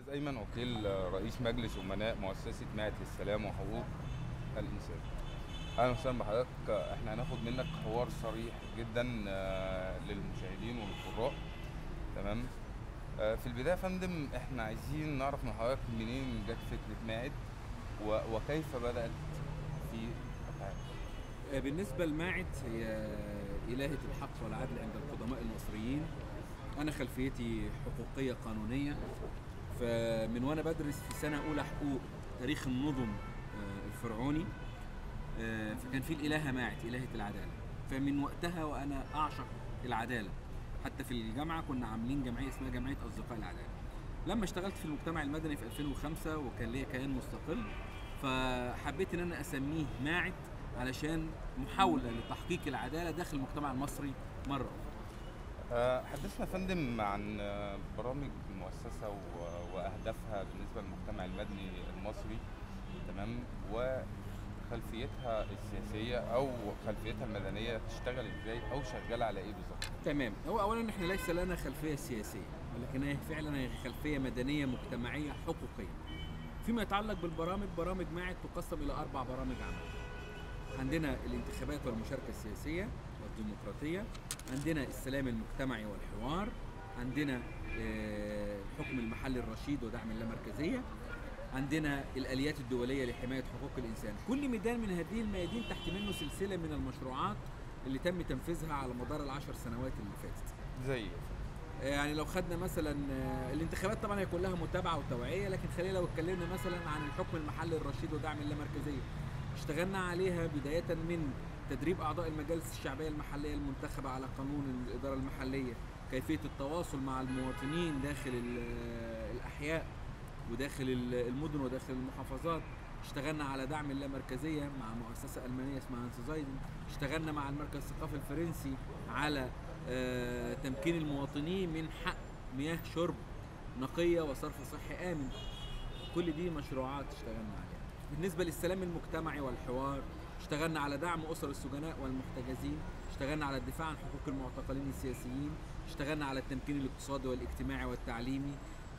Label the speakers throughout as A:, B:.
A: أستاذ أيمن وكيل رئيس مجلس أمناء مؤسسة معهد للسلام وحقوق الإنسان. أهلا وسهلا بحضرتك، إحنا هناخد منك حوار صريح جدا آه، للمشاهدين والقراء تمام؟ آه، في البداية يا فندم إحنا عايزين نعرف من حضرتك منين جت فكرة معهد و- وكيف بدأت في أفعالها.
B: بالنسبة لماعد هي إلهة الحق والعدل عند القدماء المصريين أنا خلفيتي حقوقية قانونية فمن وأنا بدرس في سنة أولى حقوق تاريخ النظم آه، الفرعوني آه، فكان في الإلهة ماعد إلهة العدالة فمن وقتها وأنا أعشق العدالة حتى في الجامعة كنا عاملين جمعية اسمها جمعية أصدقاء العدالة لما اشتغلت في المجتمع المدني في 2005 وكان ليا كيان مستقل فحبيت ان انا اسميه ماعد علشان محاوله لتحقيق العداله داخل المجتمع المصري مره اخرى
A: آه، حدثنا يا فندم عن آه، برامج المؤسسة و- وأهدافها بالنسبة للمجتمع المدني المصري تمام وخلفيتها السياسية أو خلفيتها المدنية تشتغل إزاي أو شغالة على إيه بالظبط؟
B: تمام هو اولا احنا ليس لنا خلفيه سياسيه ولكن هي فعلا هي خلفيه مدنيه مجتمعيه حقوقيه فيما يتعلق بالبرامج برامج معد تقسم الى اربع برامج عمل عندنا الانتخابات والمشاركه السياسيه والديمقراطيه عندنا السلام المجتمعي والحوار عندنا آه، الحكم المحلي الرشيد ودعم اللامركزيه عندنا الاليات الدوليه لحمايه حقوق الانسان كل ميدان من هذه الميادين تحت منه سلسله من المشروعات اللي تم تنفيذها على مدار العشر سنوات اللي فاتت
A: زي
B: يعني لو خدنا مثلا آه، الانتخابات طبعا هي كلها متابعه وتوعيه لكن خلينا لو اتكلمنا مثلا عن الحكم المحلي الرشيد ودعم اللامركزيه اشتغلنا عليها بدايه من تدريب اعضاء المجالس الشعبيه المحليه المنتخبه على قانون الاداره المحليه كيفيه التواصل مع المواطنين داخل ال- الاحياء وداخل ال- المدن وداخل المحافظات اشتغلنا على دعم اللامركزيه مع مؤسسه المانيه اسمها هانس زايدن اشتغلنا مع المركز الثقافي الفرنسي على آه، تمكين المواطنين من حق مياه شرب نقيه وصرف صحي امن كل دي مشروعات اشتغلنا عليها بالنسبه للسلام المجتمعي والحوار اشتغلنا على دعم اسر السجناء والمحتجزين اشتغلنا على الدفاع عن حقوق المعتقلين السياسيين اشتغلنا على التمكين الاقتصادي والاجتماعي والتعليمي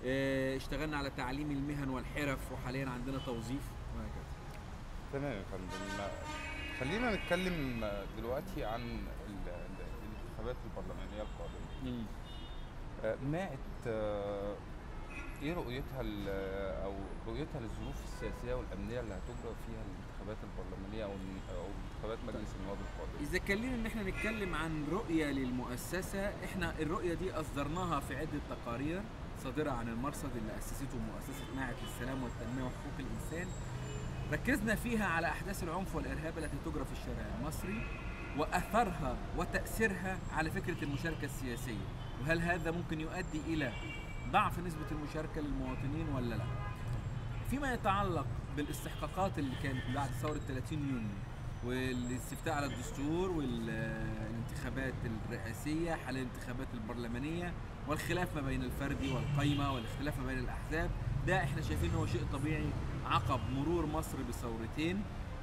B: اه، اشتغلنا على تعليم المهن والحرف وحاليا عندنا توظيف وهكذا
A: تمام يا فندم خلينا نتكلم دلوقتي عن ال- ال- الانتخابات البرلمانية القادمة آه، معت آه، ايه رؤيتها ال- او رؤيتها للظروف السياسيه والامنيه اللي هتجرى فيها الانتخابات البرلمانيه او او انتخابات مجلس النواب القادم
B: إذا كان لنا إن إحنا نتكلم عن رؤية للمؤسسة، إحنا الرؤية دي أصدرناها في عدة تقارير صادرة عن المرصد اللي أسسته مؤسسة معهد للسلام والتنمية وحقوق الإنسان. ركزنا فيها على أحداث العنف والإرهاب التي تجرى في الشارع المصري وأثرها وتأثيرها على فكرة المشاركة السياسية، وهل هذا ممكن يؤدي إلى ضعف نسبة المشاركة للمواطنين ولا لا؟ فيما يتعلق بالاستحقاقات اللي كانت بعد ثورة 30 يونيو والاستفتاء على الدستور والانتخابات الرئاسية حال الانتخابات البرلمانية والخلاف ما بين الفردي والقايمة والاختلاف ما بين الأحزاب ده احنا شايفين هو شيء طبيعي عقب مرور مصر بثورتين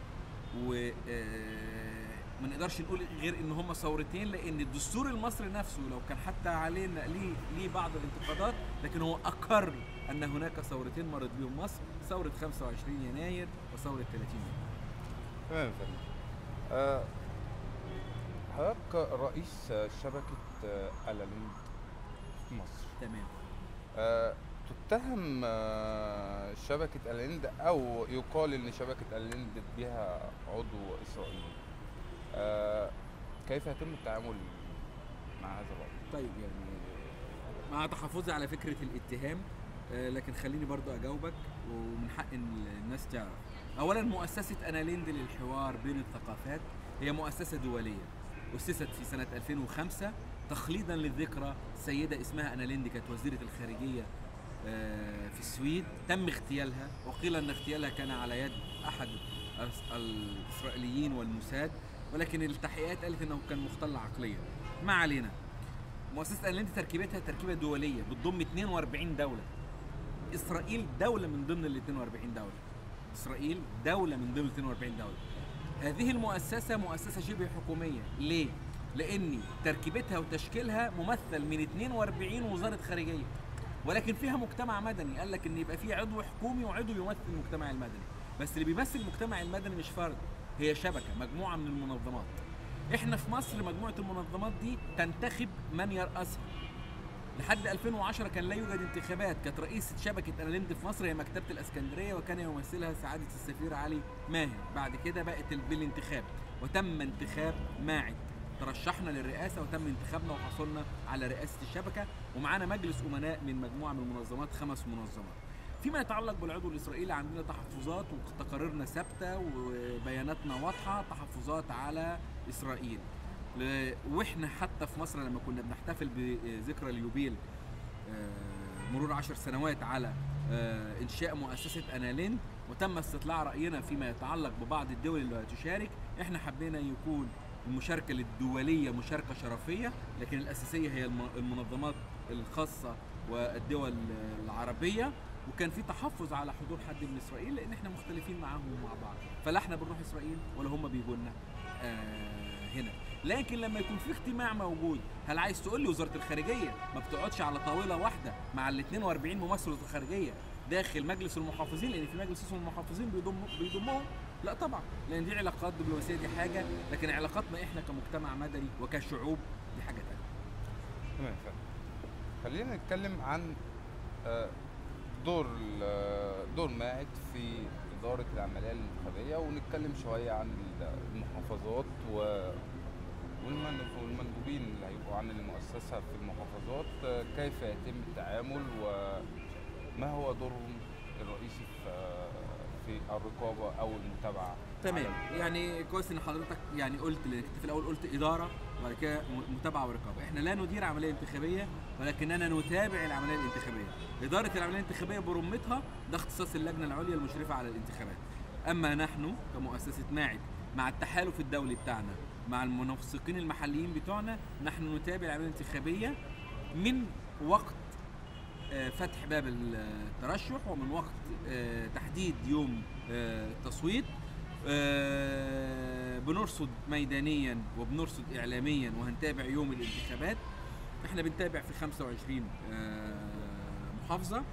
B: و آه، ما نقدرش نقول غير ان هم ثورتين لان الدستور المصري نفسه لو كان حتى علينا ليه ليه بعض الانتقادات لكن هو اقر ان هناك ثورتين مرت بهم مصر ثوره 25 يناير وثوره 30 يونيو
A: تمام يا فندم آه، حضرتك رئيس شبكه آه، الالند في مصر
B: تمام
A: آه، تتهم آه، شبكه الالند او يقال ان شبكه الالند بها عضو اسرائيلي آه، كيف يتم التعامل مع هذا الامر
B: طيب يعني مع تحفظي على فكره الاتهام آه، لكن خليني برضو اجاوبك ومن حق إن الناس تعرف اولا مؤسسه اناليند للحوار بين الثقافات هي مؤسسه دوليه اسست في سنه 2005 تخليدا للذكرى سيده اسمها اناليند كانت وزيره الخارجيه آه، في السويد تم اغتيالها وقيل ان اغتيالها كان على يد احد الس- الاسرائيليين والموساد ولكن التحقيقات قالت انه كان مختل عقليا ما علينا مؤسسه انلاند تركيبتها تركيبه دوليه بتضم 42 دوله اسرائيل دوله من ضمن ال 42 دوله اسرائيل دوله من ضمن 42 دوله هذه المؤسسه مؤسسه شبه حكوميه ليه لان تركيبتها وتشكيلها ممثل من 42 وزاره خارجيه ولكن فيها مجتمع مدني قال لك ان يبقى في عضو حكومي وعضو يمثل المجتمع المدني بس اللي بيمثل المجتمع المدني مش فرد هي شبكه مجموعه من المنظمات احنا في مصر مجموعه المنظمات دي تنتخب من يرأسها لحد 2010 كان لا يوجد انتخابات كانت رئيسة شبكة أناليند في مصر هي مكتبة الإسكندرية وكان يمثلها سعادة السفير علي ماهر بعد كده بقت ال- بالانتخاب وتم انتخاب ماعد ترشحنا للرئاسة وتم انتخابنا وحصلنا على رئاسة الشبكة ومعانا مجلس أمناء من مجموعة من المنظمات خمس منظمات فيما يتعلق بالعضو الإسرائيلي عندنا تحفظات وتقاريرنا ثابتة وبياناتنا واضحة تحفظات على إسرائيل ل- واحنا حتى في مصر لما كنا بنحتفل بذكرى اليوبيل آه، مرور عشر سنوات على آه، انشاء مؤسسه انالين وتم استطلاع راينا فيما يتعلق ببعض الدول اللي هتشارك احنا حبينا يكون المشاركه الدوليه مشاركه شرفيه لكن الاساسيه هي الم- المنظمات الخاصه والدول العربيه وكان في تحفظ على حضور حد من اسرائيل لان احنا مختلفين معاهم ومع بعض فلا احنا بنروح اسرائيل ولا هم بيجوا لنا آه هنا لكن لما يكون في اجتماع موجود هل عايز تقول لي وزاره الخارجيه ما بتقعدش على طاوله واحده مع ال 42 ممثل وزاره الخارجيه داخل مجلس المحافظين لان في مجلس اسمه المحافظين بيضم بيضمهم لا طبعا لان دي علاقات دبلوماسيه دي حاجه لكن علاقاتنا احنا كمجتمع مدني وكشعوب دي حاجه ثانيه
A: تمام فاهم خلينا نتكلم عن آه، دور ال- دور ماعد في إدارة العملية الانتخابية ونتكلم شوية عن ال- المحافظات و والمن- والمندوبين اللي هيبقوا عن المؤسسة في المحافظات آه، كيف يتم التعامل وما هو دورهم الرئيسي في آه، في الرقابة أو المتابعة
B: تمام
A: على-
B: يعني كويس ان حضرتك يعني قلت لأنك في الاول قلت اداره وبعد كده م- متابعه ورقابه احنا لا ندير عمليه انتخابيه ولكننا نتابع العمليه الانتخابيه اداره العمليه الانتخابيه برمتها ده اختصاص اللجنه العليا المشرفه على الانتخابات اما نحن كمؤسسه ماعد مع التحالف الدولي بتاعنا مع المنسقين المحليين بتوعنا نحن نتابع العمليه الانتخابيه من وقت آه، فتح باب الترشح ومن وقت آه، تحديد يوم آه، التصويت آه، بنرصد ميدانيا وبنرصد اعلاميا وهنتابع يوم الانتخابات احنا بنتابع في 25 آه، محافظه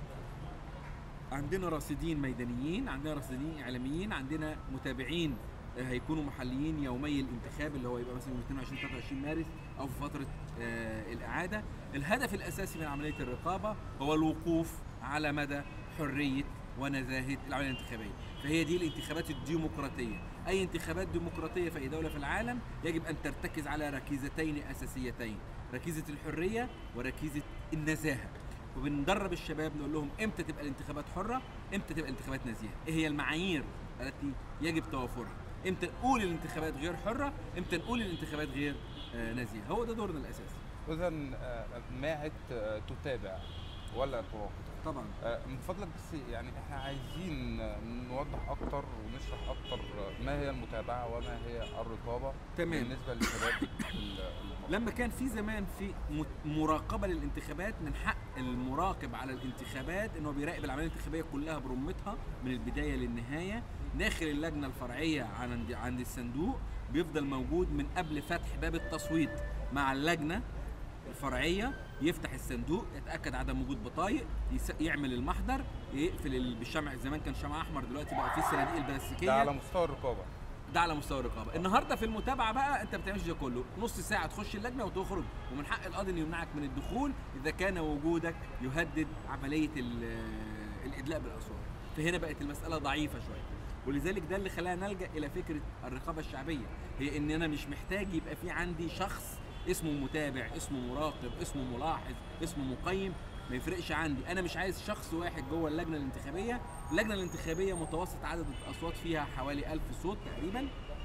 B: عندنا راصدين ميدانيين عندنا راصدين اعلاميين عندنا متابعين آه، هيكونوا محليين يومي الانتخاب اللي هو يبقى مثلا يوم 22 23 مارس او في فتره آه، الاعاده الهدف الاساسي من عمليه الرقابه هو الوقوف على مدى حريه ونزاهه العمليه الانتخابيه فهي دي الانتخابات الديمقراطيه اي انتخابات ديمقراطيه في اي دوله في العالم يجب ان ترتكز على ركيزتين اساسيتين ركيزه الحريه وركيزه النزاهه وبندرب الشباب نقول لهم امتى تبقى الانتخابات حره امتى تبقى الانتخابات نزيهه ايه هي المعايير التي يجب توافرها امتى نقول الانتخابات غير حره امتى نقول الانتخابات غير آه، نزيهه هو ده دورنا الاساسي
A: إذا آه، ماعد آه، تتابع ولا تراقب
B: طبعا
A: آه، من فضلك بس يعني احنا عايزين آه، نوضح اكتر ونشرح اكتر آه، ما هي المتابعه وما هي الرقابه
B: تمام.
A: بالنسبه للشباب ال- المصري.
B: لما كان في زمان في مت- مراقبه للانتخابات من حق المراقب على الانتخابات انه بيراقب العمليه الانتخابيه كلها برمتها من البدايه للنهايه داخل اللجنه الفرعيه عند عند الصندوق بيفضل موجود من قبل فتح باب التصويت مع اللجنه الفرعيه يفتح الصندوق يتاكد عدم وجود بطايق يس- يعمل المحضر يقفل ال- بالشمع زمان كان شمع احمر دلوقتي بقى في الصناديق البلاستيكيه
A: ده على مستوى الرقابه
B: ده على مستوى الرقابه النهارده في المتابعه بقى انت ما بتعملش ده كله نص ساعه تخش اللجنه وتخرج ومن حق القاضي انه يمنعك من الدخول اذا كان وجودك يهدد عمليه ال- الادلاء بالاصوات فهنا بقت المساله ضعيفه شويه ولذلك ده اللي خلانا نلجا الى فكره الرقابه الشعبيه هي ان انا مش محتاج يبقى في عندي شخص اسمه متابع اسمه مراقب اسمه ملاحظ اسمه مقيم ما يفرقش عندي انا مش عايز شخص واحد جوه اللجنه الانتخابيه اللجنه الانتخابيه متوسط عدد الاصوات فيها حوالي 1000 صوت تقريبا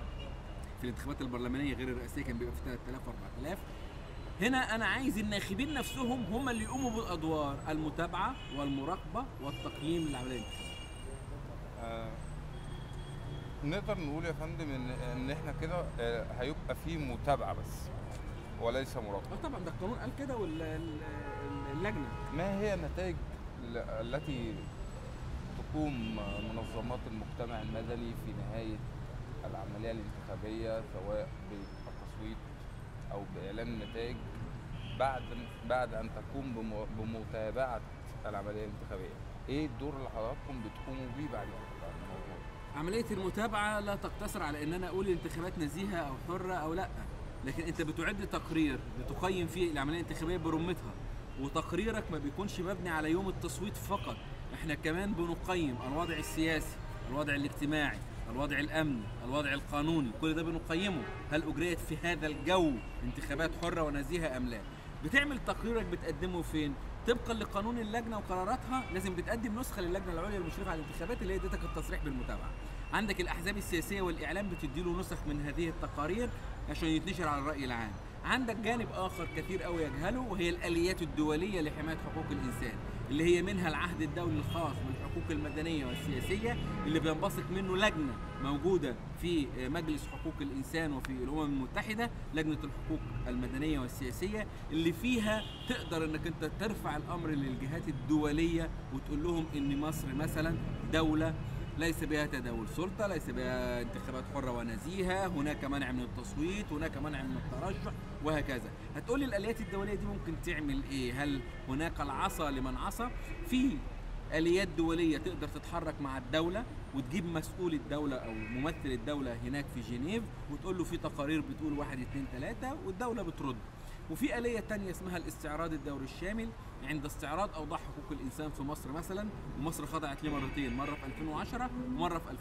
B: في الانتخابات البرلمانيه غير الرئاسيه كان بيبقى في 3000 و4000 هنا انا عايز الناخبين نفسهم هم اللي يقوموا بالادوار المتابعه والمراقبه والتقييم للعمليه الانتخابيه
A: آه، نقدر نقول يا فندم ان ان احنا كده آه، هيبقى في متابعه بس وليس مراقبه
B: اه طبعا ده القانون قال كده واللجنه
A: ما هي النتائج ال- التي تقوم منظمات المجتمع المدني في نهاية العملية الانتخابية سواء بالتصويت أو بإعلان النتائج بعد بعد أن تقوم بم- بمتابعة العمليه الانتخابيه ايه الدور اللي حضراتكم بتقوموا بيه بعد الموضوع
B: عملية المتابعة لا تقتصر على ان انا اقول الانتخابات نزيهة او حرة او لا لكن انت بتعد تقرير بتقيم فيه العملية الانتخابية برمتها وتقريرك ما بيكونش مبني على يوم التصويت فقط احنا كمان بنقيم الوضع السياسي الوضع الاجتماعي الوضع الامني الوضع القانوني كل ده بنقيمه هل اجريت في هذا الجو انتخابات حرة ونزيهة ام لا بتعمل تقريرك بتقدمه فين طبقا لقانون اللجنه وقراراتها لازم بتقدم نسخه للجنه العليا المشرفه على الانتخابات اللي هي ادتك التصريح بالمتابعه. عندك الاحزاب السياسيه والاعلام بتدي له نسخ من هذه التقارير عشان يتنشر على الراي العام. عندك جانب اخر كثير قوي يجهله وهي الاليات الدوليه لحمايه حقوق الانسان اللي هي منها العهد الدولي الخاص بالحقوق المدنيه والسياسيه اللي بينبثق منه لجنه موجوده في مجلس حقوق الانسان وفي الامم المتحده لجنه الحقوق المدنيه والسياسيه اللي فيها تقدر انك انت ترفع الامر للجهات الدوليه وتقول لهم ان مصر مثلا دوله ليس بها تداول سلطة ليس بها انتخابات حرة ونزيهة هناك منع من التصويت هناك منع من الترشح وهكذا هتقول لي الآليات الدولية دي ممكن تعمل إيه هل هناك العصا لمن عصى في آليات دولية تقدر تتحرك مع الدولة وتجيب مسؤول الدولة أو ممثل الدولة هناك في جنيف وتقول له في تقارير بتقول واحد اتنين تلاتة والدولة بترد وفي آلية تانية اسمها الاستعراض الدوري الشامل عند استعراض أوضاع حقوق الإنسان في مصر مثلا ومصر خضعت ليه مرتين مرة في 2010 ومرة في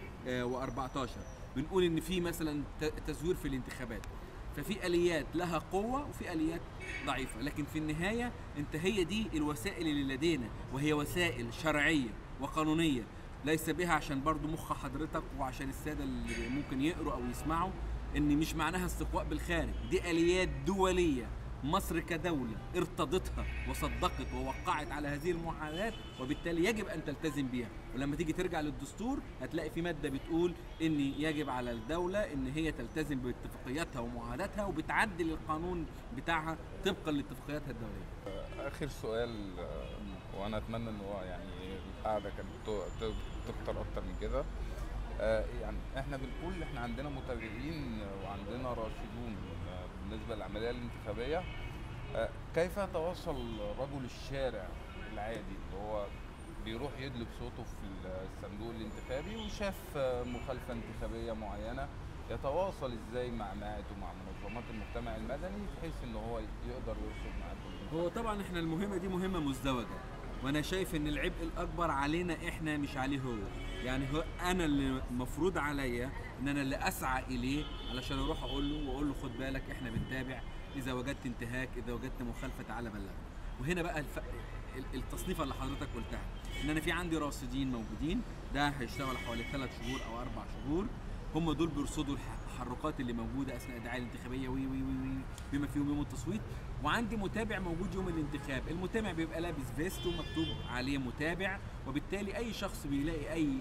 B: 2014 بنقول إن في مثلا تزوير في الانتخابات ففي آليات لها قوة وفي آليات ضعيفة لكن في النهاية انت هي دي الوسائل اللي لدينا وهي وسائل شرعية وقانونية ليس بها عشان برضو مخ حضرتك وعشان السادة اللي ممكن يقروا أو يسمعوا ان مش معناها استقواء بالخارج دي اليات دوليه مصر كدوله ارتضتها وصدقت ووقعت على هذه المعاهدات وبالتالي يجب ان تلتزم بها ولما تيجي ترجع للدستور هتلاقي في ماده بتقول ان يجب على الدوله ان هي تلتزم باتفاقياتها ومعاهداتها وبتعدل القانون بتاعها طبقا لاتفاقياتها الدوليه
A: اخر سؤال وانا اتمنى ان هو يعني القعده كانت تكتر اكتر من كده آه يعني احنا بنقول احنا عندنا متابعين وعندنا راشدون آه بالنسبه للعمليه الانتخابيه آه كيف يتواصل رجل الشارع العادي اللي هو بيروح يدلب صوته في الصندوق الانتخابي وشاف مخالفه انتخابيه معينه يتواصل ازاي مع معه ومع منظمات المجتمع المدني بحيث ان هو يقدر يرصد معاه
B: هو طبعا احنا المهمه دي مهمه مزدوجه وانا شايف ان العبء الاكبر علينا احنا مش عليه هو يعني هو انا اللي مفروض عليا ان انا اللي اسعى اليه علشان اروح اقول له واقول له خد بالك احنا بنتابع اذا وجدت انتهاك اذا وجدت مخالفه تعالى بلغنا وهنا بقى الف... التصنيفه اللي حضرتك قلتها ان انا في عندي راصدين موجودين ده هيشتغل حوالي ثلاث شهور او اربع شهور هم دول بيرصدوا التحركات اللي موجوده اثناء الدعايه الانتخابيه وي وي وي وي بما فيهم يوم التصويت وعندي متابع موجود يوم الانتخاب المتابع بيبقى لابس فيست ومكتوب عليه متابع وبالتالي اي شخص بيلاقي اي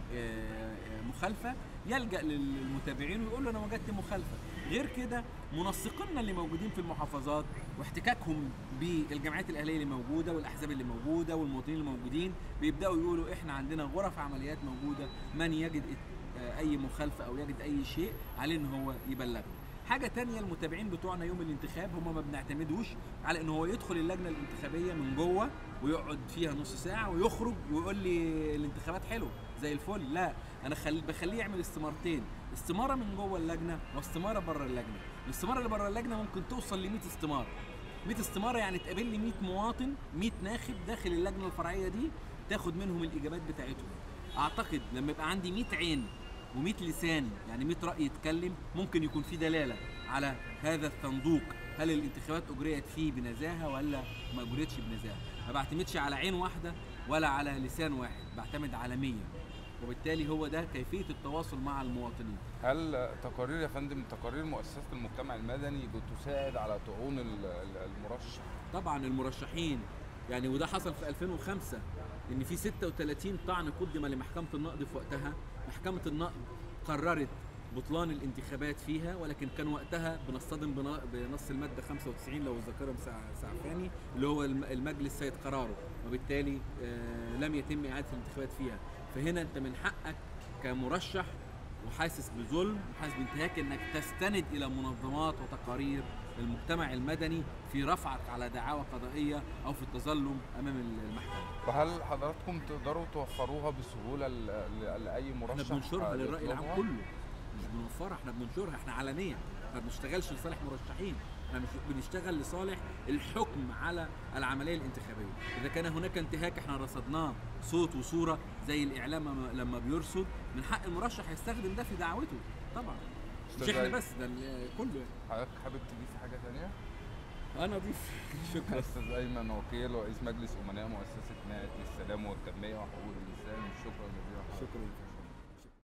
B: مخالفه يلجا للمتابعين ويقول له انا وجدت مخالفه غير كده منسقينا اللي موجودين في المحافظات واحتكاكهم بالجمعيات الاهليه اللي موجوده والاحزاب اللي موجوده والمواطنين الموجودين بيبداوا يقولوا احنا عندنا غرف عمليات موجوده من يجد اي مخالفه او يجد اي شيء عليه ان هو يبلغنا حاجه تانية المتابعين بتوعنا يوم الانتخاب هم ما بنعتمدوش على ان هو يدخل اللجنه الانتخابيه من جوه ويقعد فيها نص ساعه ويخرج ويقول لي الانتخابات حلوه زي الفل لا انا خل... بخليه يعمل استمارتين استماره من جوه اللجنه واستماره بره اللجنه الاستماره اللي بره اللجنه ممكن توصل ل 100 استماره 100 استماره يعني تقابل لي 100 مواطن 100 ناخب داخل اللجنه الفرعيه دي تاخد منهم الاجابات بتاعتهم اعتقد لما يبقى عندي 100 عين و100 لسان يعني 100 راي يتكلم ممكن يكون في دلاله على هذا الصندوق هل الانتخابات اجريت فيه بنزاهه ولا ما اجريتش بنزاهه ما بعتمدش على عين واحده ولا على لسان واحد بعتمد على 100 وبالتالي هو ده كيفيه التواصل مع المواطنين
A: هل تقارير يا فندم تقارير مؤسسه المجتمع المدني بتساعد على طعون المرشح
B: طبعا المرشحين يعني وده حصل في 2005 ان في 36 طعن قدم لمحكمه النقد في وقتها محكمه النقد قررت بطلان الانتخابات فيها ولكن كان وقتها بنصطدم بنص الماده 95 لو الذاكره مسعفاني اللي هو المجلس سيد قراره وبالتالي لم يتم اعاده الانتخابات فيها فهنا انت من حقك كمرشح وحاسس بظلم وحاسس بانتهاك انك تستند الى منظمات وتقارير المجتمع المدني في رفعك على دعاوى قضائيه او في التظلم امام المحكمه
A: وهل حضراتكم تقدروا توفروها بسهوله ل- ل- لاي مرشح
B: احنا بننشرها للراي العام
A: يطلبها؟
B: كله مش بنوفرها احنا بننشرها احنا علنيه ما بنشتغلش لصالح مرشحين احنا مش بنشتغل لصالح الحكم على العمليه الانتخابيه اذا كان هناك انتهاك احنا رصدناه صوت وصوره زي الاعلام لما- لما بيرصد من حق المرشح يستخدم ده في دعوته طبعا مش
A: أستاذ
B: احنا
A: أيمن.
B: بس ده ال- كله
A: حضرتك حابب تضيف حاجه ثانيه؟
B: انا اضيف شكرا
A: استاذ ايمن وكيل ورئيس مجلس امناء مؤسسه نهايه للسلام والتنميه وحقوق الانسان شكرا جزيلا
B: شكرا